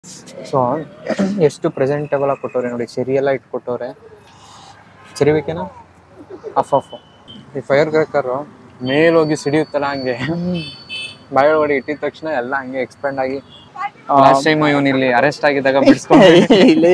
So ಎಷ್ಟು presentable ಆಗಿ ಕೊಟ್ಟವ್ರೆ ನೋಡಿ ಚೆರಿ ಎಲ್ಲ ಇಟ್ಕೊಟ್ಟವ್ರೆ ಚೆರಿ ಬೇಕೇನಾ ಆಫ್ ಆಫ್ ಈ ಫೈರ್ ಕ್ರ್ಯಾಕರು ಮೇಲೋಗಿ ಸಿಡಿಯುತ್ತಲ್ಲ ಹಂಗೆ ಬಾಯೊಳಗಡೆ ಇಟ್ಟಿದ ತಕ್ಷಣ ಎಲ್ಲ ಹಂಗೆ ಎಕ್ಸ್ಪೆಂಡ್ ಆಗಿ ಲಾಸ್ಟ್ ಟೈಮ್ ಇವನು ಇಲ್ಲಿ ಅರೆಸ್ಟ್ ಆಗಿದ್ದಾಗ ಬಿಡಿಸ್ಕೊಂಡು ಇಲ್ಲೇ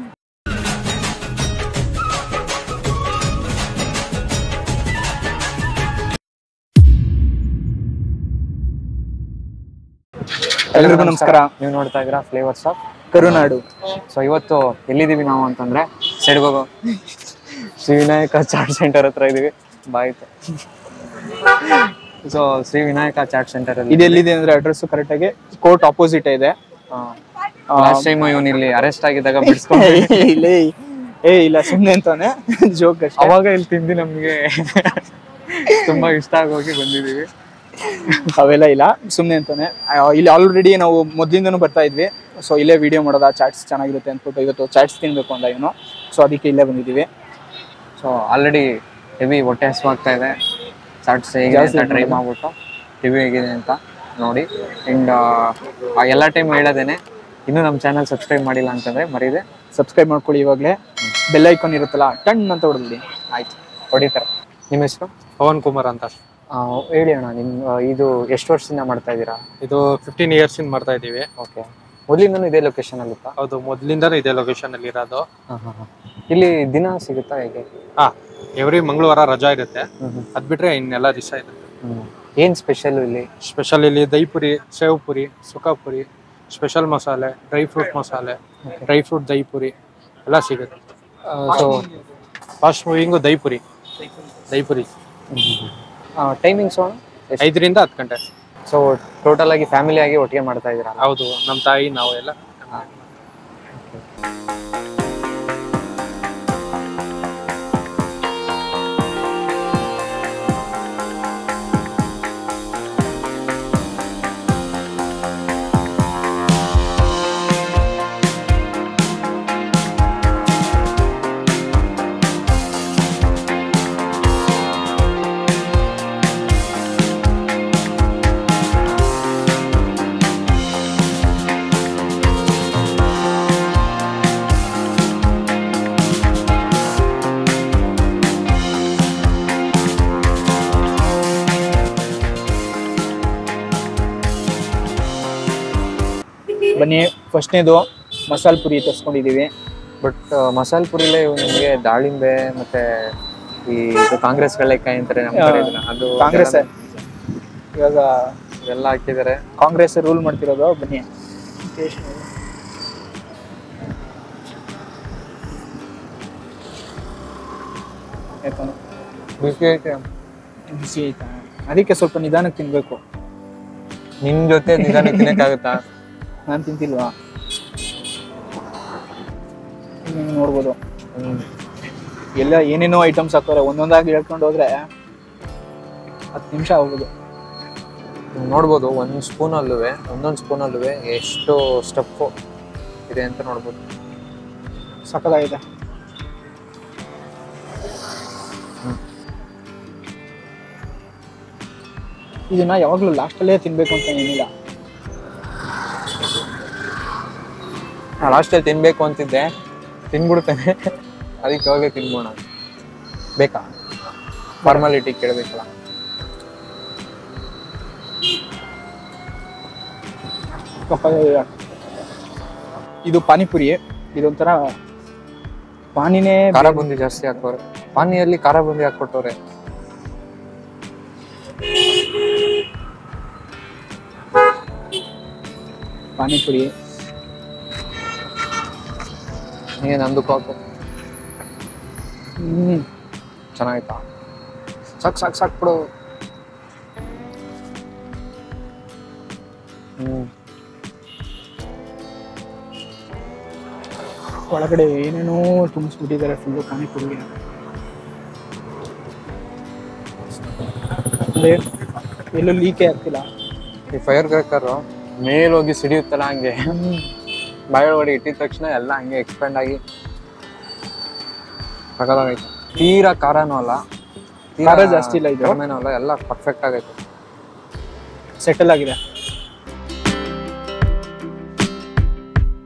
ಎಲ್ರಿಗೂ ನಮಸ್ಕಾರ ನೀವು ನೋಡ್ತಾ ಇದ್ದೀರಾ ಫ್ಲೇವರ್ಸ್ ಆಫ್ ಕರುನಾಡು ಸೊ ಇವತ್ತು ಎಲ್ಲಿದ್ದೀವಿ ನಾವು ಅಂತಂದ್ರೆ ಸೈಡ್ಗೋಗೋ ಶ್ರೀ ವಿನಾಯಕ ಚಾಟ್ ಸೆಂಟರ್ ಹತ್ರ ಇದೀವಿ ಬಾಯ್ತು ಸೊ ಶ್ರೀ ವಿನಾಯಕ ಚಾಟ್ ಸೆಂಟರ್ ಅಲ್ಲಿ ಇದು ಎಲ್ಲಿದೆ ಅಂದ್ರೆ ಅಡ್ರೆಸ್ ಕರೆಕ್ಟ್ ಆಗಿ ಕೋರ್ಟ್ ಆಪೋಸಿಟ್ ಇದೆ ಲಾಸ್ಟ್ ಟೈಮ್ ಇವನು ಇಲ್ಲಿ ಅರೆಸ್ಟ್ ಆಗಿದ್ದಾಗ ಬಿಡಿಸ್ಕೊಂಡು ಇಲ್ಲೇ ಏ ಇಲ್ಲ ಸುಮ್ನೆ ಅಂತಾನೆ ಜೋಕ್ ಅಷ್ಟೇ ಅವಾಗ ಇಲ್ಲಿ ತಿಂದು ನಮ್ಗೆ ತುಂಬಾ ಇಷ್ಟ ಆಗೋಗಿ ಬಂದಿದೀವಿ ಅವೆಲ್ಲ ಇಲ್ಲ ಸುಮ್ನೆ ಅಂತಾನೆ ಆ, ಇಲ್ಲಿ ಆಲ್ರೆಡಿ ನಾವು ಮೊದ್ಲಿಂದನೂ ಬರ್ತಾ ಇದ್ವಿ ಸೊ ಇಲ್ಲೇ ವಿಡಿಯೋ ಮಾಡೋದ ಚಾಟ್ಸ್ ಚೆನ್ನಾಗಿರುತ್ತೆ ಅಂದ್ಬಿಟ್ಟು ಇವತ್ತು ಚಾಟ್ಸ್ ತಿನ್ಬೇಕು ಅಂದ ಇವನು ಸೊ ಅದಕ್ಕೆ ಇಲ್ಲೇ ಬಂದಿದ್ದೀವಿ ಸೊ ಆಲ್ರೆಡಿ ಹೆವಿ ಹೊಟ್ಟೆ ಹಸ್ವಾಗ್ತಾ ಇದೆ ಚಾಟ್ಸ್ ಹೇಗಿದೆ ಜಾಸ್ತಿ ಅಂತ ಟ್ರೈ ಮಾಡ್ಬಿಟ್ಟು ರಿವ್ಯೂ ಹೇಗಿದೆ ಅಂತ ನೋಡಿ ಅಂಡ್ ಎಲ್ಲ ಟೈಮ್ ಹೇಳೋದೇನೆ ಇನ್ನೂ ನಮ್ಮ ಚಾನಲ್ ಸಬ್ಸ್ಕ್ರೈಬ್ ಮಾಡಿಲ್ಲ ಅಂತಂದ್ರೆ ಮರೀದೆ ಸಬ್ಸ್ಕ್ರೈಬ್ ಮಾಡ್ಕೊಳ್ಳಿ ಇವಾಗಲೇ ಬೆಲ್ ಐಕಾನ್ ಇರುತ್ತಲ್ಲ ಟಣ್ ಅಂತ ಹೊಡೆದ್ಲಿ ಆಯ್ತು ಹೊಡಿತಾರೆ ನಿಮ್ಮ ಹೆಸರು ಪವನ್ ಕುಮಾರ್ ಅಂತ ಆ, ಹೇಳಿ ಅಣ್ಣ ನಿಮ್ಮ ಇದು ಎಷ್ಟು ವರ್ಷದಿಂದ ಮಾಡ್ತಾ ಇದ್ದೀರಾ ಇದು ಫಿಫ್ಟೀನ್ ಇಯರ್ಸ್ ಇಂದ ಮಾಡ್ತಾ ಇದೀವಿ ಓಕೆ ಮೊದಲಿಂದನೂ ಇದೇ ಲೊಕೇಶನ್ ಅಲ್ಲಿತ್ತಾ ಹೌದು ಮೊದ್ಲಿಂದನೂ ಇದೇ ಲೊಕೇಶನ್ ಅಲ್ಲಿ ಇರೋದು ಹಾಂ ಹಾಂ ಹಾಂ ಇಲ್ಲಿ ದಿನ ಸಿಗುತ್ತಾ ಹೇಗೆ ಹಾ ಎವ್ರಿ ಮಂಗಳವಾರ ರಜಾ ಇರುತ್ತೆ ಹ್ಮ್ ಹ್ಮ್. ಅದ್ ಬಿಟ್ರೆ ಇನ್ನೆಲ್ಲ ದಿವಸ ಇರುತ್ತೆ ಹ್ಮ್ ಏನು ಸ್ಪೆಷಲ್ ಇಲ್ಲಿ ಸ್ಪೆಷಲ್ ಇಲ್ಲಿ ದಹಿಪುರಿ ಸೇವ್ ಪುರಿ ಸುಖಾಪುರಿ ಸ್ಪೆಷಲ್ ಮಸಾಲೆ ಡ್ರೈ ಫ್ರೂಟ್ ಮಸಾಲೆ ಡ್ರೈ ಫ್ರೂಟ್ ದಹಿಪುರಿ ಎಲ್ಲ ಸಿಗುತ್ತೆ so fast moving dahi puri dahi puri timings ಎಷ್ಟು ಐದರಿಂದ ಹತ್ತು ಗಂಟೆ ಸೊ ಟೋಟಲ್ ಆಗಿ ಫ್ಯಾಮಿಲಿ ಆಗಿ ಒಟ್ಟಿಗೆ ಮಾಡ್ತಾ ಇದ್ದೀರಾ ಹೌದು ನಮ್ಮ ತಾಯಿ ನಾವು ಎಲ್ಲ ಬನ್ನಿ ಫಸ್ಟ್ನೇದು ಮಸಾಲೆ ಪುರಿ ತರ್ಸ್ಕೊಂಡಿದೀವಿ ಬಟ್ ಮಸಾಲೆ ಪುರಿಲೇ ನಿಮಗೆ ದಾಳಿಂಬೆ ಮತ್ತೆ ಈ ಇದು ಕಾಂಗ್ರೆಸ್ ಕಳ್ಳೆಕಾಯಿ ಅಂತಾರೆ ನಮ್ಮ ಕಡೆ ಇದನ್ನ. ಅದು ಕಾಂಗ್ರೆಸ್ ಇವಾಗ ಎಲ್ಲ ಹಾಕಿದ್ದಾರೆ ಕಾಂಗ್ರೆಸ್ ರೂಲ್ ಮಾಡ್ತಿರೋದು ಬನ್ನಿ ಟೇಸ್ಟ್ ನೋಡಿ. ಯಾಕಂದ್ರೆ ಬಿಸಿ ಐತೆ ಬಿಸಿ ಆಯ್ತಾ ಅದಕ್ಕೆ ಸ್ವಲ್ಪ ನಿಧಾನಕ್ಕೆ ತಿನ್ಬೇಕು ನಿಮ್ ಜೊತೆ ನಿಧಾನ ತಿನ್ನಕ್ಕಾಗುತ್ತಾ ನಾನು ತಿಂತಿಲ್ವಾ ಇಲ್ಲಿ ನೀವು ನೋಡ್ಬೋದು ಹ್ಮ್. ಎಲ್ಲ ಏನೇನೋ ಐಟಮ್ಸ್ ಹಾಕೋರೆ ಒಂದೊಂದಾಗಿ ಹೇಳ್ಕೊಂಡು ಹೋದ್ರೆ ಹತ್ತು ನಿಮಿಷ ಆಗೋದು ನೀವು ನೋಡ್ಬೋದು ಒಂದ್ ಸ್ಪೂನ್ ಅಲ್ಲುವೆ ಒಂದೊಂದು ಸ್ಪೂನ್ ಅಲ್ಲುವೆ ಎಷ್ಟು ಸ್ಟಫ್ ಇದೆ ಅಂತ ನೋಡ್ಬೋದು ಸಕ್ಕದಾಗಿದೆ ಇದನ್ನ ಯಾವಾಗಲೂ ಲಾಸ್ಟಲ್ಲೇ ತಿನ್ಬೇಕು ಅಂತ ಏನಿಲ್ಲ ಲಾಸ್ಟಲ್ಲಿ ತಿನ್ಬೇಕು ಅಂತಿದ್ದೆ ತಿನ್ಬಿಡ್ತೇನೆ ಅದಕ್ಕೆ ಯಾವಾಗಲೇ ತಿನ್ಬೋಣ ಬೇಕಾ ಫಾರ್ಮಾಲಿಟಿ ಕೇಳಬೇಕಲ್ಲ ಸಕ್ಕತ್ತಾಗಿದೆ. ಇದು ಪಾನಿಪುರಿ ಇದೊಂಥರ ಪಾನಿನೇ ಖಾರ ಬುಂದಿ ಜಾಸ್ತಿ ಹಾಕೋರೆ ಪಾನಿಯಲ್ಲಿ ಖಾರ ಬುಂದಿ ಹಾಕ್ಕೊಟ್ಟವ್ರೆ ಪಾನಿಪುರಿ ನೀನು ನಂದು ಕಾಕು ಹ್ಮ್ ಚೆನ್ನಾಯ್ತಾ ಸಾಕ್ ಸಾಕ್ ಸಾಕ್ ಬಿಡು ಹ್ಮ್ ಒಳಗಡೆ ಏನೇನೋ ತುಂಬಿಸ್ಬಿಟ್ಟಿದ್ದಾರೆ ಫುಲ್ಲು ಪಾನಿಪುರಿಗೆ ಅಂದ್ರೆ ಎಲ್ಲೂ ಲೀಕೆ ಆಗ್ತಿಲ್ಲ ಈ ಫೈರ್ ಕ್ರ್ಯಾಕರು ಮೇಲೋಗಿ ಸಿಡಿಯುತ್ತಲ್ಲ ಹಂಗೆ ಬಾಯೊಳಗಡೆ ಇಟ್ಟಿದ ತಕ್ಷಣ ಎಲ್ಲ ಹಂಗೆ ಎಕ್ಸ್ಪೆಂಡ್ ಆಗಿ ಸಕಲಾಗೈತೆ ತೀರಾ ಖಾರನೂ ಅಲ್ಲ ತೀರಾ ಖಾರ ಜಾಸ್ತಿ ಇಲ್ಲ ಇದು. ಕಡಿಮೆನೂ ಅಲ್ಲ ಎಲ್ಲ ಪರ್ಫೆಕ್ಟ್ ಆಗೈತೆ ಸೆಟಲ್ ಆಗಿದೆ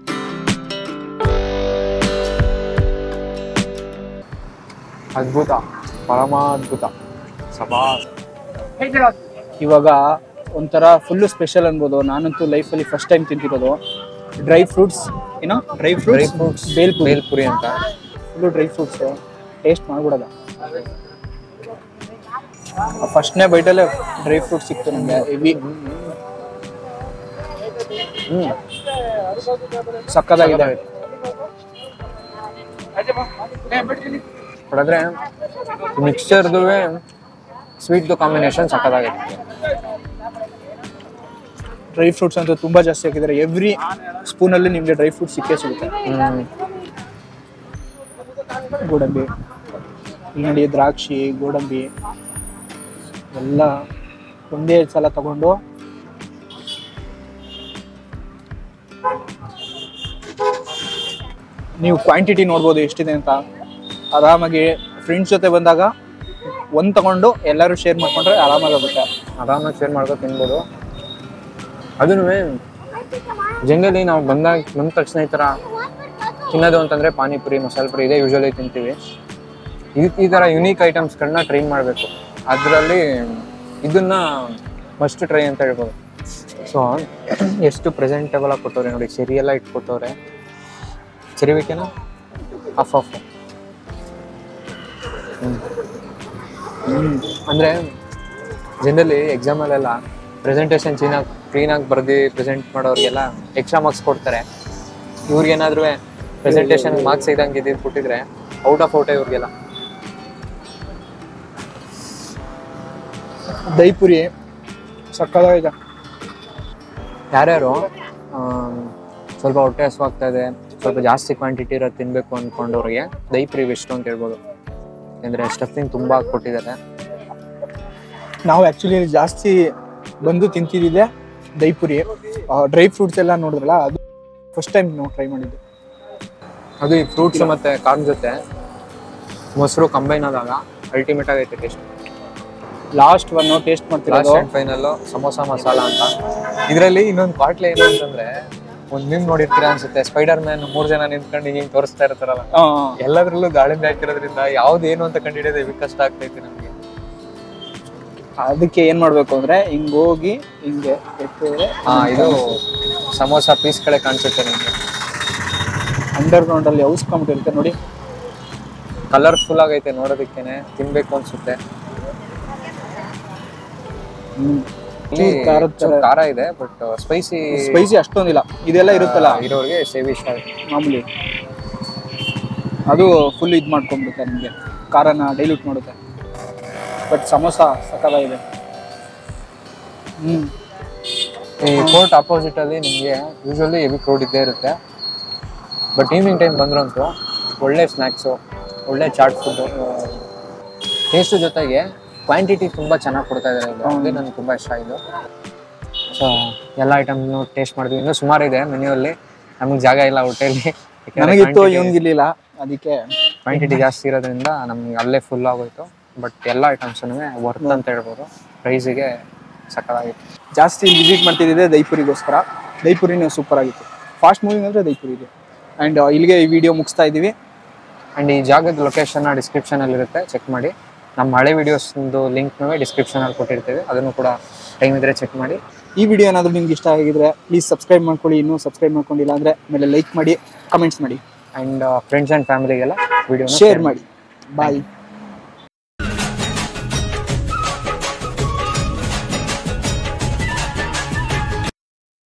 ಅದ್ಭುತ ಪರಮಾದ್ಭುತ ಸಭಾ ಇವಾಗ ಒಂಥರ ಫುಲ್ಲು ಸ್ಪೆಷಲ್ ಅನ್ಬೋದು ನಾನಂತೂ ಲೈಫಲ್ಲಿ ಫಸ್ಟ್ ಟೈಮ್ ತಿಂತಿರೋದು ಡ್ರೈ ಫ್ರೂಟ್ಸ್ ಏನೋ dry dry fruits fruits bhel puri bhel puri ಅಂತ ಫುಲ್ಲು ಡ್ರೈ ಫ್ರೂಟ್ಸು ಟೇಸ್ಟ್ ಮಾಡ್ಬಿಡೋದ ಫಸ್ಟ್ನೇ ಬೈಟಲ್ಲೇ ಡ್ರೈ ಫ್ರೂಟ್ ಸಿಕ್ತು ನನಗೆ ಹೆವಿ ಹ್ಮ್ ಸಕ್ಕದಾಗಿದೆ ಹೊಡೆದ್ರೆ ಮಿಕ್ಸ್ಚರ್ದು ಸ್ವೀಟ್ದು ಕಾಂಬಿನೇಷನ್ ಸಕ್ಕತ್ತಾಗಿತ್ತು ಡ್ರೈ ಫ್ರೂಟ್ಸ್ ಅಂತೂ ತುಂಬಾ ಜಾಸ್ತಿ ಹಾಕಿದ್ದಾರೆ ಎವ್ರಿ ಸ್ಪೂನಲ್ಲಿ ನಿಮಗೆ ಡ್ರೈ ಫ್ರೂಟ್ಸ್ ಸಿಕ್ಕೇ ಸಿಗುತ್ತೆ ಹ್ಮ್ ಗೋಡಂಬಿ ಇಲ್ಲಿ ನೋಡಿ ದ್ರಾಕ್ಷಿ ಗೋಡಂಬಿ ಎಲ್ಲ ಒಂದೇ ಸಲ ತಗೊಂಡು ನೀವು ಕ್ವಾಂಟಿಟಿ ನೋಡ್ಬೋದು ಎಷ್ಟಿದೆ ಅಂತ ಆರಾಮಾಗಿ ಫ್ರೆಂಡ್ಸ್ ಜೊತೆ ಬಂದಾಗ ಒಂದು ತಗೊಂಡು ಎಲ್ಲರೂ ಶೇರ್ ಮಾಡ್ಕೊಂಡ್ರೆ ಆರಾಮಾಗಿ ಆಗುತ್ತೆ ಆರಾಮಾಗಿ ಶೇರ್ ಮಾಡ್ಕೊ ತಿನ್ಬೋದು ಅದನ್ನು ಜನರಲಿ ನಾವು ಬಂದಾಗ ಬಂದ ತಕ್ಷಣ ಈ ಥರ ತಿನ್ನೋದು ಅಂತಂದರೆ ಪಾನಿಪುರಿ ಮಸಾಲೆ ಪುರಿ ಇದೇ ಯೂಶಲಿ ತಿಂತೀವಿ ಈ ಈ ಥರ ಯುನೀಕ್ ಐಟಮ್ಸ್ಗಳನ್ನ ಟ್ರೈ ಮಾಡಬೇಕು ಅದರಲ್ಲಿ ಇದನ್ನ ಮಸ್ಟ್ ಟ್ರೈ ಅಂತ ಹೇಳ್ಬೋದು ಸೊ ಎಷ್ಟು ಪ್ರೆಸೆಂಟೇಬಲ್ ಆಗಿ ಕೊಟ್ಟವ್ರೆ ನೋಡಿ ಚೆರಿ ಎಲ್ಲ ಇಟ್ಕೊಟ್ಟವ್ರೆ ಚೆರಿವಿಕೆನ ಆಫ್ ಆಫ್ ಅಂದರೆ ಜನರಲಿ ಎಕ್ಸಾಮಲ್ಲೆಲ್ಲ ಪ್ರೆಸೆಂಟೇಷನ್ ಚೀನಾಗಿ ಕ್ಲೀನಾಗಿ ಬರ್ದು ಪ್ರೆಸೆಂಟ್ ಮಾಡೋರಿಗೆಲ್ಲ ಎಕ್ಸ್ಟ್ರಾ ಮಾರ್ಕ್ಸ್ ಕೊಡ್ತಾರೆ ಇವ್ರಿಗೇನಾದ್ರೂ ಪ್ರೆಸೆಂಟೇಷನ್ ಮಾರ್ಕ್ಸ್ ಇದ್ದಂಗೆ ಇದ್ದಿದ್ದು ಕೊಟ್ಟಿದ್ರೆ ಔಟ್ ಆಫ್ ಔಟೇ ಇವ್ರಿಗೆಲ್ಲ ದೈಪುರಿ ಸಕ್ಕದಾಗಿದೆ ಯಾರ್ಯಾರು ಆಮ್, ಸ್ವಲ್ಪ ಹೊಟ್ಟೆ ಹಸುವಾಗ್ತಾ ಇದೆ ಸ್ವಲ್ಪ ಜಾಸ್ತಿ ಕ್ವಾಂಟಿಟಿ ಇರೋದು ತಿನ್ನಬೇಕು ಅಂದ್ಕೊಂಡವ್ರಿಗೆ ದೈಪ್ರಿ ಬೆಸ್ಟ್ ಅಂತ ಹೇಳ್ಬೋದು ಯಾಕಂದರೆ ಸ್ಟಫಿಂಗ್ ತುಂಬ ಕೊಟ್ಟಿದ್ದಾರೆ ನಾವು ಆ್ಯಕ್ಚುಲಿ ಜಾಸ್ತಿ ಬಂದು ತಿಂತಿದ್ದಿದ್ದೆ ದೈಪುರಿ ಡ್ರೈ ಫ್ರೂಟ್ಸ್ ಎಲ್ಲ ನೋಡಿದ್ರಲ್ಲ ಅದು ಫಸ್ಟ್ ಟೈಮ್ ನಾವು ಟ್ರೈ ಮಾಡಿದ್ದು ಅದು ಈ ಫ್ರೂಟ್ಸ್ ಮತ್ತು ಕಾರ್ನ್ ಜೊತೆ ಮೊಸರು ಕಂಬೈನ್ ಆದಾಗ ಅಲ್ಟಿಮೇಟ್ ಆಗೈತೆ taste last one taste last ಮಾಡ್ತಿರೋದು ಆ್ಯಂಡ್ ಫೈನಲ್ ಸಮೋಸ ಮಸಾಲ ಅಂತ ಇದರಲ್ಲಿ ಇನ್ನೊಂದು ಪಾಟ್ಲೆ ಏನು ಅಂತಂದ್ರೆ ಒಂದು ನಿಮ್ ನೋಡಿರ್ತೀರಾ ಅನ್ಸುತ್ತೆ ಸ್ಪೈಡರ್ ಮ್ಯಾನ್ ಮೂರ್ ಜನ ನಿಂತ್ಕೊಂಡು ಹಿಂಗೆ ತೋರಿಸ್ತಾ ಇರ್ತಾರಲ್ಲ ಆ, ಎಲ್ಲದ್ರಲ್ಲೂ ದಾಳಿಂಬೆ ಹಾಕಿರೋದ್ರಿಂದ ಯಾವ್ದು ಏನು ಅಂತ ಕಂಡಿಡಿಯೋದು ಹೆವಿ ಕಷ್ಟ ಆಗ್ತೈತೆ ನಮಗೆ ಅದಕ್ಕೆ ಏನ್ ಮಾಡ್ಬೇಕು ಅಂದ್ರೆ ಹಿಂಗ್ ಹೋಗಿ ಹಿಂಗೆ ಎತ್ತಿದ್ರೆ ಹಾ ಇದು ಸಮೋಸ ಪೀಸ್ಗಳೇ ಕಾಣಿಸುತ್ತೆ ನಿಮಗೆ ಅಂಡರ್ ಗ್ರೌಂಡ್ ಅಲ್ಲಿ ಔಸ್ಕೊಂಡ್ಬಿಟ್ಟಿರುತ್ತೆ ನೋಡಿ ಕಲರ್ಫುಲ್ ಆಗೈತೆ ನೋಡೋದಕ್ಕೇನೆ ತಿನ್ಬೇಕು ಅನ್ಸುತ್ತೆ ಹ್ಮ್. ಇಲ್ಲಿ ಚೂರ್ ಖಾರದ ಚೂರ್ ತರ ಖಾರ ಇದೆ ಬಟ್ ಸ್ಪೈಸಿ ಸ್ಪೈಸಿ ಅಷ್ಟೊಂದಿಲ್ಲ ಇದೆಲ್ಲ ಇರುತ್ತಲ್ಲ ಇರೋರಿಗೆ ಸೇವ್ ಇಷ್ಟ ಆಗುತ್ತೆ ಮಾಮೂಲಿ ಅದು ಫುಲ್ ಇದು ಮಾಡ್ಕೊಂಡ್ಬಿಡುತ್ತೆ ನಿಮಗೆ ಖಾರನ ಡೈಲ್ಯೂಟ್ ಮಾಡುತ್ತೆ ಬಟ್ ಸಮೋಸ ಸಕ್ಕತ್ತಾಗಿದೆ ಹ್ಮ್ ಈ ಕೋರ್ಟ್ ಆಪೋಸಿಟ್ ಅಲ್ಲಿ ನಿಮಗೆ ಯೂಶಲಿ ಹೆವಿ ಕ್ರೌಡ್ ಇದ್ದೇ ಇರುತ್ತೆ ಬಟ್ ಈವ್ನಿಂಗ್ ಟೈಮ್ ಬಂದ್ರಂತೂ ಒಳ್ಳೆ ಸ್ನ್ಯಾಕ್ಸು ಒಳ್ಳೆ ಚಾಟ್ ಫುಡ್ಡು ಟೇಸ್ಟ್ ಜೊತೆಗೆ ಕ್ವಾಂಟಿಟಿ ತುಂಬ ಚೆನ್ನಾಗಿ ಕೊಡ್ತಾ ಇದ್ದಾರೆ ಇದು ಅದೇ ನನಗೆ ತುಂಬ ಇಷ್ಟ ಆಯಿತು ಸೊ ಎಲ್ಲ ಐಟಮ್ನು ಟೇಸ್ಟ್ ಮಾಡಿದ್ವಿ ಇನ್ನೂ ಸುಮಾರು ಇದೆ ಮೆನ್ಯೂಲ್ಲಿ ನಮಗೆ ಜಾಗ ಇಲ್ಲ ಹೋಟೆಲ್ಲಿ ನನಗಿತ್ತು ಇವನ್ಗಿರ್ಲಿಲ್ಲ ಅದಕ್ಕೆ ಕ್ವಾಂಟಿಟಿ ಜಾಸ್ತಿ ಇರೋದ್ರಿಂದ ನಮ್ಗೆ ಅಲ್ಲೇ ಫುಲ್ ಆಗೋಯ್ತು ಬಟ್ ಎಲ್ಲ ಐಟಮ್ಸೂ ವರ್ತ್ ಅಂತ ಹೇಳ್ಬೋದು ಪ್ರೈಸಿಗೆ ಸಕ್ಕತ್ತಾಗಿತ್ತು ಜಾಸ್ತಿ ವಿಸಿಟ್ ಮಾಡ್ತಿದ್ದೆ ದೈಪುರಿಗೋಸ್ಕರ ದೈಪುರಿನೇ ಸೂಪರ್ ಆಗಿತ್ತು ಫಾಸ್ಟ್ ಮೂವಿಂಗ್ ಅಂದರೆ ದೈಪುರಿ ಇದೆ ಆ್ಯಂಡ್ ಇಲ್ಲಿಗೆ ಈ ವಿಡಿಯೋ ಮುಗಿಸ್ತಾ ಇದ್ದೀವಿ ಆ್ಯಂಡ್ ಈ ಜಾಗದ ಲೊಕೇಶನ್ನ ಡಿಸ್ಕ್ರಿಪ್ಷನಲ್ಲಿ ಇರುತ್ತೆ ಚೆಕ್ ಮಾಡಿ ನಮ್ಮ ಹಳೆ ವೀಡಿಯೋಸ್ದು ಲಿಂಕ್ನೂ ಡಿಸ್ಕ್ರಿಪ್ಷನಲ್ಲಿ ಕೊಟ್ಟಿರ್ತೀವಿ ಅದನ್ನು ಕೂಡ ಟೈಮ್ ಇದ್ರೆ ಚೆಕ್ ಮಾಡಿ ಈ ವಿಡಿಯೋ ಏನಾದರೂ ನಿಮ್ಗೆ ಇಷ್ಟ ಆಗಿದ್ರೆ ಪ್ಲೀಸ್ ಸಬ್ಸ್ಕ್ರೈಬ್ ಮಾಡ್ಕೊಳ್ಳಿ ಇನ್ನೂ ಸಬ್ಸ್ಕ್ರೈಬ್ ಮಾಡ್ಕೊಂಡಿಲ್ಲ ಅಂದರೆ ಆಮೇಲೆ ಲೈಕ್ ಮಾಡಿ ಕಮೆಂಟ್ಸ್ ಮಾಡಿ ಆ್ಯಂಡ್ ಫ್ರೆಂಡ್ಸ್ ಆ್ಯಂಡ್ ಫ್ಯಾಮಿಲಿಗೆಲ್ಲ ವಿಡಿಯೋನ ಶೇರ್ ಮಾಡಿ ಬಾಯ್